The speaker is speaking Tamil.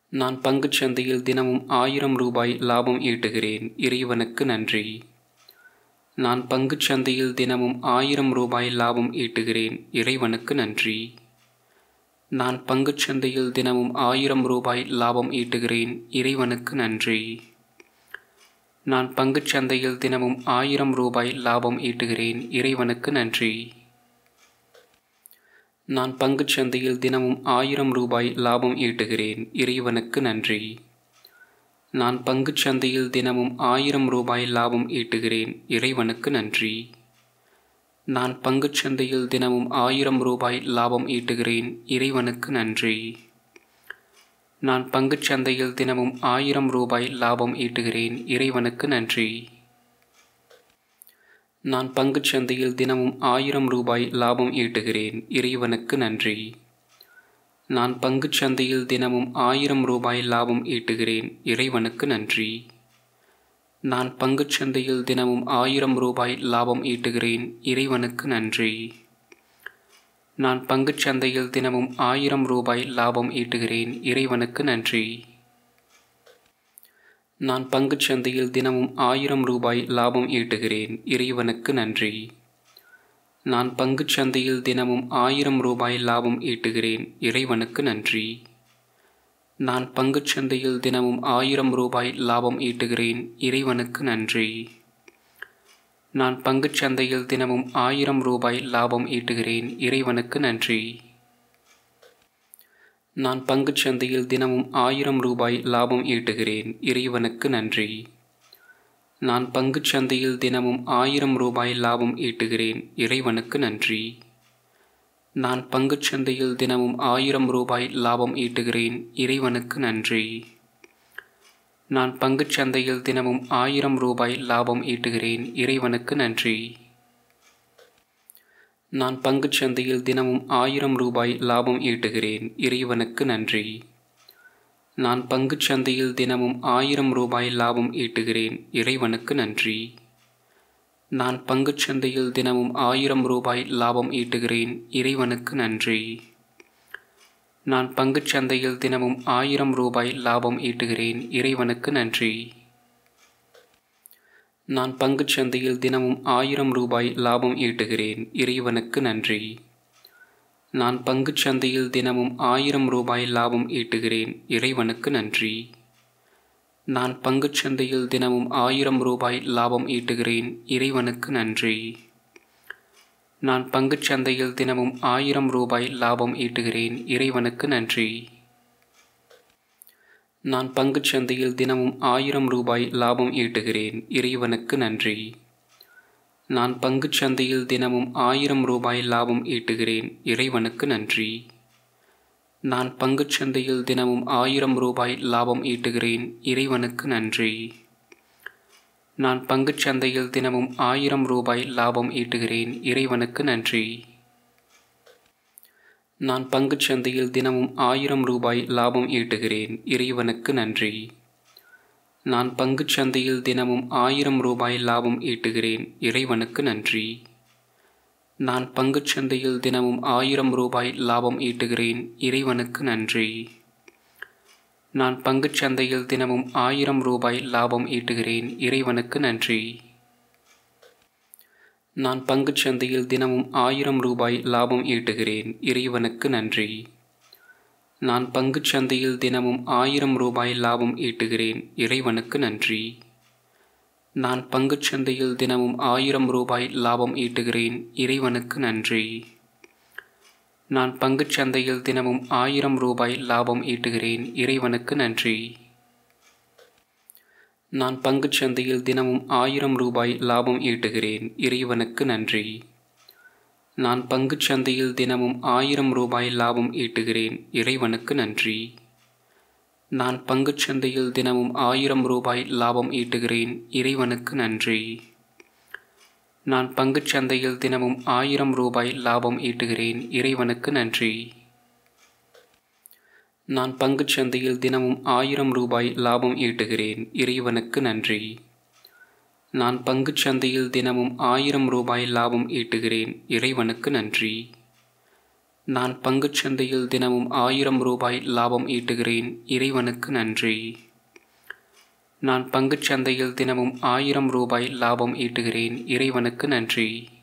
நான் பங்குச் சந்தையில் தினமும் ஆயிரம் ரூபாய் லாபம் ஈட்டுகிறேன் இறைவனுக்கு நன்றி நான் பங்குச் சந்தையில் தினமும் ஆயிரம் ரூபாய் லாபம் ஈட்டுகிறேன் இறைவனுக்கு நன்றி நான் பங்குச் சந்தையில் தினமும் ஆயிரம் ரூபாய் லாபம் ஈட்டுகிறேன் இறைவனுக்கு நன்றி நான் பங்குச் சந்தையில் தினமும் ஆயிரம் ரூபாய் லாபம் ஈட்டுகிறேன் இறைவனுக்கு நன்றி நான் பங்குச் சந்தையில் தினமும் ஆயிரம் ரூபாய் லாபம் ஈட்டுகிறேன் இறைவனுக்கு நன்றி நான் பங்குச் சந்தையில் தினமும் ஆயிரம் ரூபாய் லாபம் ஈட்டுகிறேன் இறைவனுக்கு நன்றி நான் பங்குச் சந்தையில் தினமும் ஆயிரம் ரூபாய் லாபம் ஈட்டுகிறேன் இறைவனுக்கு நன்றி நான் பங்குச் சந்தையில் தினமும் ஆயிரம் ரூபாய் லாபம் ஈட்டுகிறேன் இறைவனுக்கு நன்றி நான் பங்குச் சந்தையில் தினமும் ஆயிரம் ரூபாய் லாபம் ஈட்டுகிறேன் இறைவனுக்கு நன்றி நான் பங்குச் சந்தையில் தினமும் ஆயிரம் ரூபாய் லாபம் ஈட்டுகிறேன் இறைவனுக்கு நன்றி நான் பங்குச் சந்தையில் தினமும் ஆயிரம் ரூபாய் லாபம் ஈட்டுகிறேன் இறைவனுக்கு நன்றி நான் பங்குச் சந்தையில் தினமும் ஆயிரம் ரூபாய் லாபம் ஈட்டுகிறேன் இறைவனுக்கு நன்றி நான் பங்குச் சந்தையில் தினமும் ஆயிரம் ரூபாய் லாபம் ஈட்டுகிறேன் இறைவனுக்கு நன்றி நான் பங்குச் சந்தையில் தினமும் ஆயிரம் ரூபாய் லாபம் ஈட்டுகிறேன் இறைவனுக்கு நன்றி நான் பங்குச் சந்தையில் தினமும் ஆயிரம் ரூபாய் லாபம் ஈட்டுகிறேன் இறைவனுக்கு நன்றி நான் பங்குச் சந்தையில் தினமும் ஆயிரம் ரூபாய் லாபம் ஈட்டுகிறேன் இறைவனுக்கு நன்றி நான் பங்குச் சந்தையில் தினமும் ஆயிரம் ரூபாய் லாபம் ஈட்டுகிறேன் இறைவனுக்கு நன்றி நான் பங்குச் சந்தையில் தினமும் ஆயிரம் ரூபாய் லாபம் ஈட்டுகிறேன் இறைவனுக்கு நன்றி நான் பங்குச் சந்தையில் தினமும் ஆயிரம் ரூபாய் லாபம் ஈட்டுகிறேன் இறைவனுக்கு நன்றி நான் பங்குச் சந்தையில் தினமும் ஆயிரம் ரூபாய் லாபம் ஈட்டுகிறேன் இறைவனுக்கு நன்றி நான் பங்குச் சந்தையில் தினமும் ஆயிரம் ரூபாய் லாபம் ஈட்டுகிறேன் இறைவனுக்கு நன்றி நான் பங்குச் சந்தையில் தினமும் ஆயிரம் ரூபாய் லாபம் ஈட்டுகிறேன் இறைவனுக்கு நன்றி நான் பங்குச் சந்தையில் தினமும் ஆயிரம் ரூபாய் லாபம் ஈட்டுகிறேன் இறைவனுக்கு நன்றி நான் பங்குச் சந்தையில் தினமும் ஆயிரம் ரூபாய் லாபம் ஈட்டுகிறேன் இறைவனுக்கு நன்றி நான் பங்குச் சந்தையில் தினமும் ஆயிரம் ரூபாய் லாபம் ஈட்டுகிறேன் இறைவனுக்கு நன்றி நான் பங்குச் சந்தையில் தினமும் ஆயிரம் ரூபாய் லாபம் ஈட்டுகிறேன் இறைவனுக்கு நன்றி நான் பங்குச் சந்தையில் தினமும் ஆயிரம் ரூபாய் லாபம் ஈட்டுகிறேன் இறைவனுக்கு நன்றி நான் பங்குச் சந்தையில் தினமும் ஆயிரம் ரூபாய் லாபம் ஈட்டுகிறேன் இறைவனுக்கு நன்றி நான் பங்குச் சந்தையில் தினமும் ஆயிரம் ரூபாய் லாபம் ஈட்டுகிறேன் இறைவனுக்கு நன்றி நான் பங்குச் சந்தையில் தினமும் ஆயிரம் ரூபாய் லாபம் ஈட்டுகிறேன் இறைவனுக்கு நன்றி நான் பங்குச் சந்தையில் தினமும் ஆயிரம் ரூபாய் லாபம் ஈட்டுகிறேன் இறைவனுக்கு நன்றி நான் பங்குச் சந்தையில் தினமும் ஆயிரம் ரூபாய் லாபம் ஈட்டுகிறேன் இறைவனுக்கு நன்றி நான் பங்குச் சந்தையில் தினமும் ஆயிரம் ரூபாய் லாபம் ஈட்டுகிறேன் இறைவனுக்கு நன்றி நான் பங்குச் சந்தையில் தினமும் ஆயிரம் ரூபாய் லாபம் ஈட்டுகிறேன் இறைவனுக்கு நன்றி நான் பங்குச் சந்தையில் தினமும் ஆயிரம் ரூபாய் லாபம் ஈட்டுகிறேன் இறைவனுக்கு நன்றி நான் பங்குச் சந்தையில் தினமும் ஆயிரம் ரூபாய் லாபம் ஈட்டுகிறேன் இறைவனுக்கு நன்றி நான் பங்குச் சந்தையில் தினமும் ஆயிரம் ரூபாய் லாபம் ஈட்டுகிறேன் இறைவனுக்கு நன்றி நான் பங்குச் சந்தையில் தினமும் ஆயிரம் ரூபாய் லாபம் ஈட்டுகிறேன் இறைவனுக்கு நன்றி நான் பங்குச் சந்தையில் தினமும் ஆயிரம் ரூபாய் லாபம் ஈட்டுகிறேன் இறைவனுக்கு நன்றி நான் பங்குச் சந்தையில் தினமும் ஆயிரம் ரூபாய் லாபம் ஈட்டுகிறேன் இறைவனுக்கு நன்றி நான் பங்குச் சந்தையில் தினமும் ஆயிரம் ரூபாய் லாபம் ஈட்டுகிறேன் இறைவனுக்கு நன்றி நான் பங்குச் சந்தையில் தினமும் ஆயிரம் ரூபாய் லாபம் ஈட்டுகிறேன் இறைவனுக்கு நன்றி நான் பங்குச் சந்தையில் தினமும் ஆயிரம் ரூபாய் லாபம் ஈட்டுகிறேன் இறைவனுக்கு நன்றி நான் பங்குச் சந்தையில் தினமும் ஆயிரம் ரூபாய் லாபம் ஈட்டுகிறேன் இறைவனுக்கு நன்றி நான் பங்குச் சந்தையில் தினமும் ஆயிரம் ரூபாய் லாபம் ஈட்டுகிறேன் இறைவனுக்கு நன்றி நான் பங்குச் சந்தையில் தினமும் ஆயிரம் ரூபாய் லாபம் ஈட்டுகிறேன் இறைவனுக்கு நன்றி நான் பங்குச் சந்தையில் தினமும் ஆயிரம் ரூபாய் லாபம் ஈட்டுகிறேன் இறைவனுக்கு நன்றி நான் பங்குச் சந்தையில் தினமும் ஆயிரம் ரூபாய் லாபம் ஈட்டுகிறேன் இறைவனுக்கு நன்றி